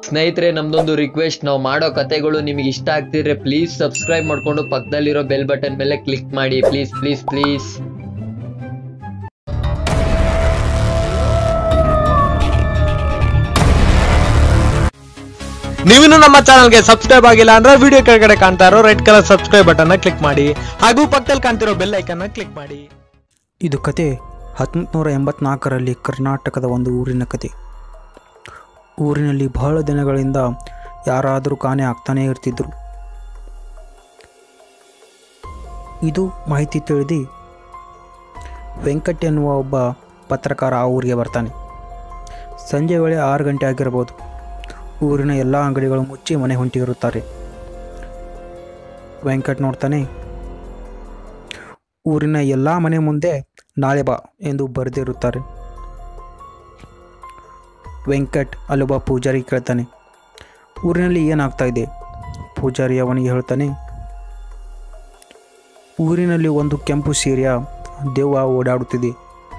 ಸ್ನೇಹಿತರೆ ನಮ್ದೊಂದು ರಿಕ್ವೆಸ್ಟ್ ನಾವು ಮಾಡೋ ಕತೆಗಳು ನಿಮಗೆ ಇಷ್ಟ ಆಗ್ತಿದ್ರೆ ಪ್ಲೀಸ್ ಸಬ್ಸ್ಕ್ರೈಬ್ ಮಾಡ್ಕೊಂಡು ಪಕ್ಕದಲ್ಲಿರೋ ಬೆಲ್ ಬಟನ್ ಮೇಲೆ ಕ್ಲಿಕ್ ಮಾಡಿ ಪ್ಲೀಸ್ ಪ್ಲೀಸ್ ಪ್ಲೀಸ್ ನೀವಿನ್ನು ನಮ್ಮ ಚಾನಲ್ಗೆ ಸಬ್ಸ್ಕ್ರೈಬ್ ಆಗಿಲ್ಲ ಅಂದ್ರೆ ವಿಡಿಯೋ ಕೆಳಗಡೆ ಕಾಣ್ತಾ ಇರೋ red colour subscribe button click ಮಾಡಿ ಹಾಗೂ ಪಕ್ಕದಲ್ಲಿ ಕಾಣ್ತಿರೋ ಬೆಲ್ ಐಕನ್ ಕ್ಲಿಕ್ ಮಾಡಿ ಇದು ಕತೆ ಹತ್ತೊಂಬತ್ತು ಎಂಬತ್ನಾಲ್ಕರಲ್ಲಿ ಕರ್ನಾಟಕದ ಒಂದು ಊರಿನ ಕತೆ ಊರಿನಲ್ಲಿ ಬಹಳ ದಿನಗಳಿಂದ ಯಾರಾದರೂ ಕಾಣೆ ಆಗ್ತಾನೇ ಇರ್ತಿದ್ರು ಇದು ಮಾಹಿತಿ ತಿಳಿದು ವೆಂಕಟ್ ಎನ್ನುವ ಒಬ್ಬ ಪತ್ರಕಾರ ಆ ಊರಿಗೆ ಬರ್ತಾನೆ ಸಂಜೆ ವೇಳೆ ಆರು ಗಂಟೆ ಆಗಿರಬಹುದು ಊರಿನ ಎಲ್ಲ ಅಂಗಡಿಗಳು ಮುಚ್ಚಿ ಮನೆ ಹೊಂಟಿರುತ್ತಾರೆ ವೆಂಕಟ್ ನೋಡ್ತಾನೆ ಊರಿನ ಎಲ್ಲ ಮನೆ ಮುಂದೆ ನಾಳೆ ಬಾ ಎಂದು ಬರೆದಿರುತ್ತಾರೆ ವೆಂಕಟ್ ಅಲ್ಲೊಬ್ಬ ಪೂಜಾರಿ ಕೇಳ್ತಾನೆ ಊರಿನಲ್ಲಿ ಏನಾಗ್ತಾ ಇದೆ ಪೂಜಾರಿ ಅವನಿಗೆ ಹೇಳ್ತಾನೆ ಊರಿನಲ್ಲಿ ಒಂದು ಕೆಂಪು ಸೀರೆಯ ದೆವ್ವ ಓಡಾಡುತ್ತಿದೆ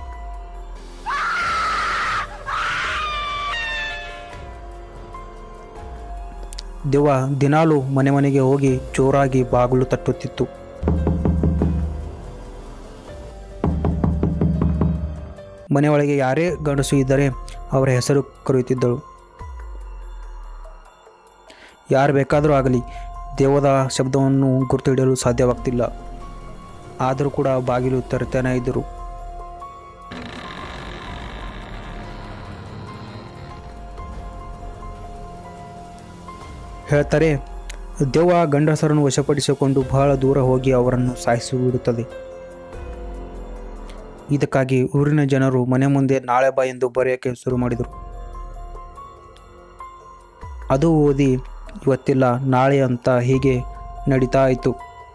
ದೆವ್ವ ದಿನಾಲು ಮನೆ ಮನೆಗೆ ಹೋಗಿ ಜೋರಾಗಿ ಬಾಗಿಲು ತಟ್ಟುತ್ತಿತ್ತು ಮನೆಯೊಳಗೆ ಯಾರೇ ಗಂಡಸು ಇದ್ದರೆ ಅವರ ಹೆಸರು ಕರೆಯುತ್ತಿದ್ದಳು ಯಾರು ಬೇಕಾದರೂ ಆಗಲಿ ದೇವದ ಶಬ್ದವನ್ನು ಗುರುತು ಹಿಡಿಯಲು ಸಾಧ್ಯವಾಗ್ತಿಲ್ಲ ಆದರೂ ಕೂಡ ಬಾಗಿಲು ತೆರೆತಾನೆ ಇದ್ದರು ಹೇಳ್ತಾರೆ ದೆವ್ವ ಗಂಡಸರನ್ನು ವಶಪಡಿಸಿಕೊಂಡು ಬಹಳ ದೂರ ಹೋಗಿ ಅವರನ್ನು ಸಾಯಿಸಿ ಬಿಡುತ್ತದೆ ಇದಕ್ಕಾಗಿ ಊರಿನ ಜನರು ಮನೆ ಮುಂದೆ ನಾಳೆ ಬಾ ಎಂದು ಬರೆಯೋಕ್ಕೆ ಶುರು ಮಾಡಿದರು ಅದು ಓದಿ ಇವತ್ತಿಲ್ಲ ನಾಳೆ ಅಂತ ಹೀಗೆ ನಡೀತಾ ಇತ್ತು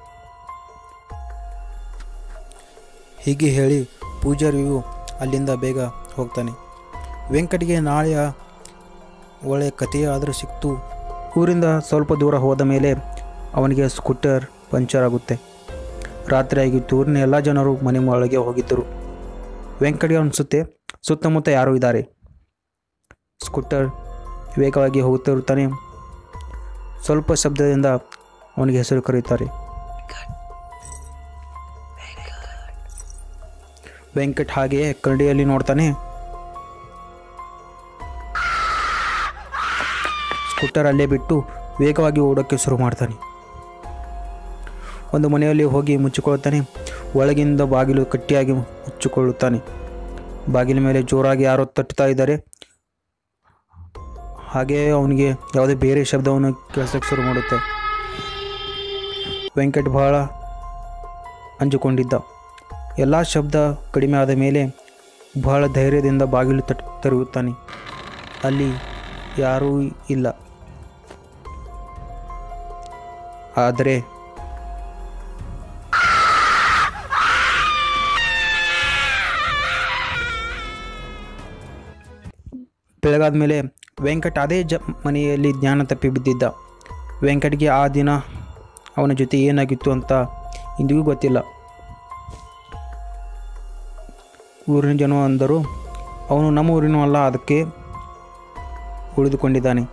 ಹೀಗೆ ಹೇಳಿ ಪೂಜಾರಿಯು ಅಲ್ಲಿಂದ ಬೇಗ ಹೋಗ್ತಾನೆ ವೆಂಕಟಿಗೆ ನಾಳೆಯ ಒಳ್ಳೆಯ ಕಥೆಯಾದರೂ ಸಿಕ್ತು ಊರಿಂದ ಸ್ವಲ್ಪ ದೂರ ಹೋದ ಮೇಲೆ ಅವನಿಗೆ ಸ್ಕೂಟರ್ ಪಂಚರ್ ಆಗುತ್ತೆ ರಾತ್ರಿ ಆಗಿತ್ತು ಊರಿನ ಎಲ್ಲ ಜನರು ಮನೆ ಒಳಗೆ ಹೋಗಿದ್ದರು ವೆಂಕಟಿಗೆ ಅನಿಸುತ್ತೆ ಸುತ್ತಮುತ್ತ ಯಾರೂ ಇದ್ದಾರೆ ಸ್ಕೂಟರ್ ವೇಗವಾಗಿ ಹೋಗುತ್ತಿರುತ್ತಾನೆ ಸ್ವಲ್ಪ ಶಬ್ದದಿಂದ ಅವನಿಗೆ ಹೆಸರು ಕರೆಯುತ್ತಾರೆ ವೆಂಕಟ್ ಹಾಗೆಯೇ ಕರಡಿಯಲ್ಲಿ ನೋಡ್ತಾನೆ ಸ್ಕೂಟರ್ ಅಲ್ಲೇ ಬಿಟ್ಟು ವೇಗವಾಗಿ ಓಡೋಕ್ಕೆ ಶುರು ಮಾಡ್ತಾನೆ ಒಂದು ಮನೆಯಲ್ಲಿ ಹೋಗಿ ಮುಚ್ಚಿಕೊಳ್ಳುತ್ತಾನೆ ಒಳಗಿಂದ ಬಾಗಿಲು ಗಟ್ಟಿಯಾಗಿ ಮುಚ್ಚಿಕೊಳ್ಳುತ್ತಾನೆ ಬಾಗಿಲ ಮೇಲೆ ಜೋರಾಗಿ ಯಾರೋ ತಟ್ಟುತ್ತಾ ಇದ್ದಾರೆ ಹಾಗೆಯೇ ಅವನಿಗೆ ಯಾವುದೇ ಬೇರೆ ಶಬ್ದವನ್ನು ಕೇಳಿಸೋಕ್ಕೆ ಶುರು ಮಾಡುತ್ತೆ ವೆಂಕಟ್ ಬಹಳ ಅಂಜಿಕೊಂಡಿದ್ದ ಎಲ್ಲ ಶಬ್ದ ಕಡಿಮೆ ಆದ ಮೇಲೆ ಬಹಳ ಧೈರ್ಯದಿಂದ ಬಾಗಿಲು ತಟ್ ತೆರೆಯುತ್ತಾನೆ ಅಲ್ಲಿ ಯಾರೂ ಇಲ್ಲ ಆದರೆ ಬೆಳಗಾದ ಮೇಲೆ ವೆಂಕಟ್ ಅದೇ ಜ ಮನೆಯಲ್ಲಿ ಜ್ಞಾನ ತಪ್ಪಿ ಬಿದ್ದಿದ್ದ ವೆಂಕಟ್ಗೆ ಆ ದಿನ ಅವನ ಜೊತೆ ಏನಾಗಿತ್ತು ಅಂತ ಇಂದಿಗೂ ಗೊತ್ತಿಲ್ಲ ಊರಿನ ಜನ ಅಂದರು ಅವನು ನಮ್ಮ ಊರಿನೂ ಅಲ್ಲ ಅದಕ್ಕೆ ಉಳಿದುಕೊಂಡಿದ್ದಾನೆ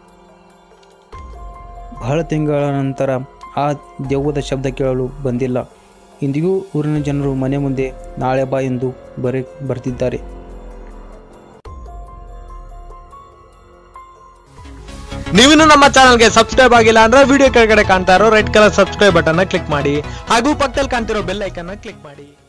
ಬಹಳ ತಿಂಗಳ ನಂತರ ಆ ದೆವ್ವದ ಶಬ್ದ ಕೇಳಲು ಬಂದಿಲ್ಲ ಇಂದಿಗೂ ಊರಿನ ಜನರು ಮನೆ ಮುಂದೆ ನಾಳೆ ಬಾ ಎಂದು ಬರೆ ಬರ್ತಿದ್ದಾರೆ ನೀವಿನ್ನು ನಮ್ಮ ಚಾನಲ್ಗೆ ಸಬ್ಸ್ಕ್ರೈಬ್ ಆಗಿಲ್ಲ ಅಂದ್ರೆ ವಿಡಿಯೋ ಕೆಳಗಡೆ ಕಾಣ್ತಾ ಇರೋ red colour subscribe button click ಮಾಡಿ ಹಾಗೂ ಪಕ್ಕದಲ್ಲಿ ಕಾಣ್ತಿರೋ ಬೆಲ್ ಐಕನ್ ಕ್ಲಿಕ್ ಮಾಡಿ